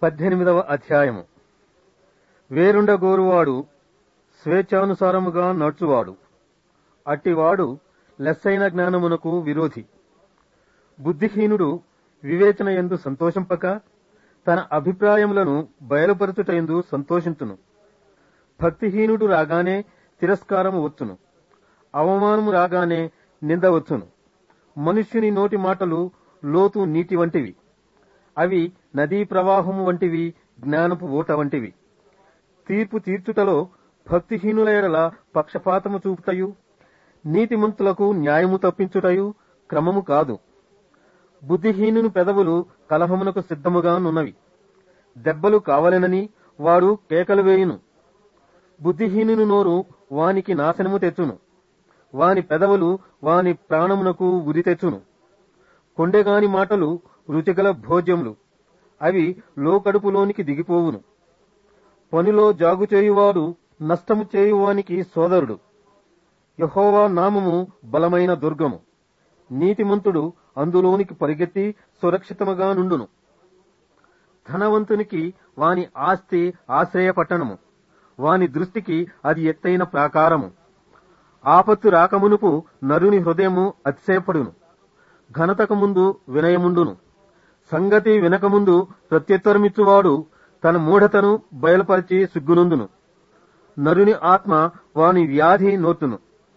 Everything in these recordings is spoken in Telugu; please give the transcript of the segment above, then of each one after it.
పద్దెనిమిదవ అధ్యాయము వేరుండగోరువాడు స్వేచ్ఛానుసారముగా నడుచువాడు అట్టివాడు లెస్సైన జ్ఞానమునకు విరోధి బుద్ధిహీనుడు వివేచన ఎందు సంతోషింపక తన అభిప్రాయములను బయలుపరచుటయందు సంతోషించును భక్తిహీనుడు రాగానే తిరస్కారము వచ్చును అవమానము రాగానే నింద వచ్చును మనుష్యుని నోటి మాటలు లోతు నీటి వంటివి అవి నదీ ప్రవాహము వంటివి జ్ఞానపు ఊట వంటివి తీర్పు తీర్చుటలో భక్తిహీనుల ఎడల పక్షపాతము చూపుటయు నీతిమంతులకు న్యాయము తప్పించుటయు క్రమము కాదు బుద్ధిహీనుని పెదవులు కలహమునకు సిద్ధముగా నున్నవి దెబ్బలు కావలెనని వాడు కేకలు వేయును బుద్ధిహీనుని నోరు వానికి నాశనము తెచ్చును వాని పెదవులు వాని ప్రాణమునకు ఉరి తెచ్చును కొండెగాని మాటలు రుచిగల భోజ్యములు అవి లోకడుపులోనికి దిగిపోవును పనిలో జాగు చేయువాడు నష్టము చేయువానికి సోదరుడు యహోవా నామము బలమైన దుర్గము నీతిమంతుడు అందులోనికి పరిగెత్తి సురక్షితముగా నుండును ధనవంతునికి వాని ఆస్తి ఆశ్రయపట్టణము వాని దృష్టికి అది ఎత్తైన ప్రాకారము ఆపత్తు రాకమునుపు నరుని హృదయము అతిశయపడును ఘనతకు ముందు వినయముండును సంగతి వినకముందు ప్రత్యుత్తరమిచ్చువాడు తన మూఢతను బయలుపరిచి సిగ్గునందును నరుని ఆత్మ వాని వ్యాధి నోటును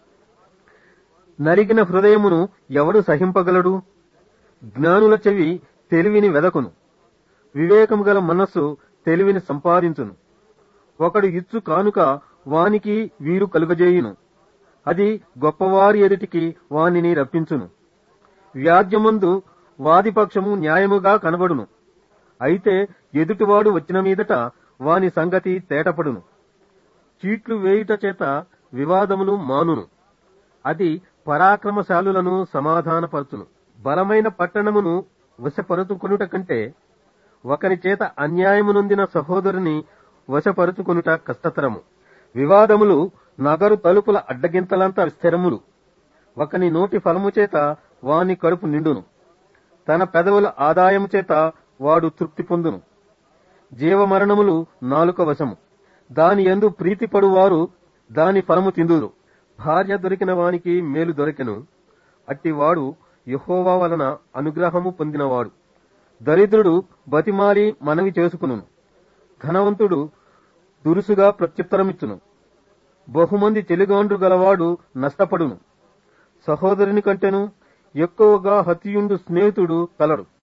నరిగిన హృదయమును ఎవడు సహింపగలడు జ్ఞానుల చెవి తెలివిని వెదకును వివేకము గల మనస్సు తెలివిని సంపాదించును ఒకడు ఇచ్చు కానుక వానికి వీరు కలుగజేయును అది గొప్పవారి ఎదుటికి వానిని రప్పించును వ్యాజ్యమందు వాదిపక్షము న్యాయముగా కనబడును అయితే ఎదుటివాడు వచ్చిన మీదట వాని సంగతి తేటపడును చీట్లు వేయుట చేత వివాదములు మానును అది పరాక్రమశాలులను సమాధానపరచును బలమైన పట్టణమును వశపరుచుకొనుట కంటే ఒకని చేత అన్యాయమునొందిన సహోదరుని వశపరుచుకొనుట కష్టతరము వివాదములు నగరు తలుపుల అడ్డగింతలంత స్థిరములు ఒకని నోటి ఫలము చేత వాని కడుపు నిండును తన పెదవుల ఆదాయము చేత వాడు తృప్తి పొందును జీవమరణములు నాలుక వశము దాని ఎందు ప్రీతిపడువారు దాని ఫలము తిందురు భార్య దొరికిన వానికి మేలు దొరికెను అట్టివాడు యహోవా వలన అనుగ్రహము పొందినవాడు దరిద్రుడు బతిమాలి మనవి చేసుకును ధనవంతుడు దురుసుగా ప్రత్యుత్తరమిచ్చును బహుమంది చెలిగాండ్రు గలవాడు నష్టపడును సహోదరుని కంటెను ఎక్కువగా హత్యుండు స్నేహితుడు కలడు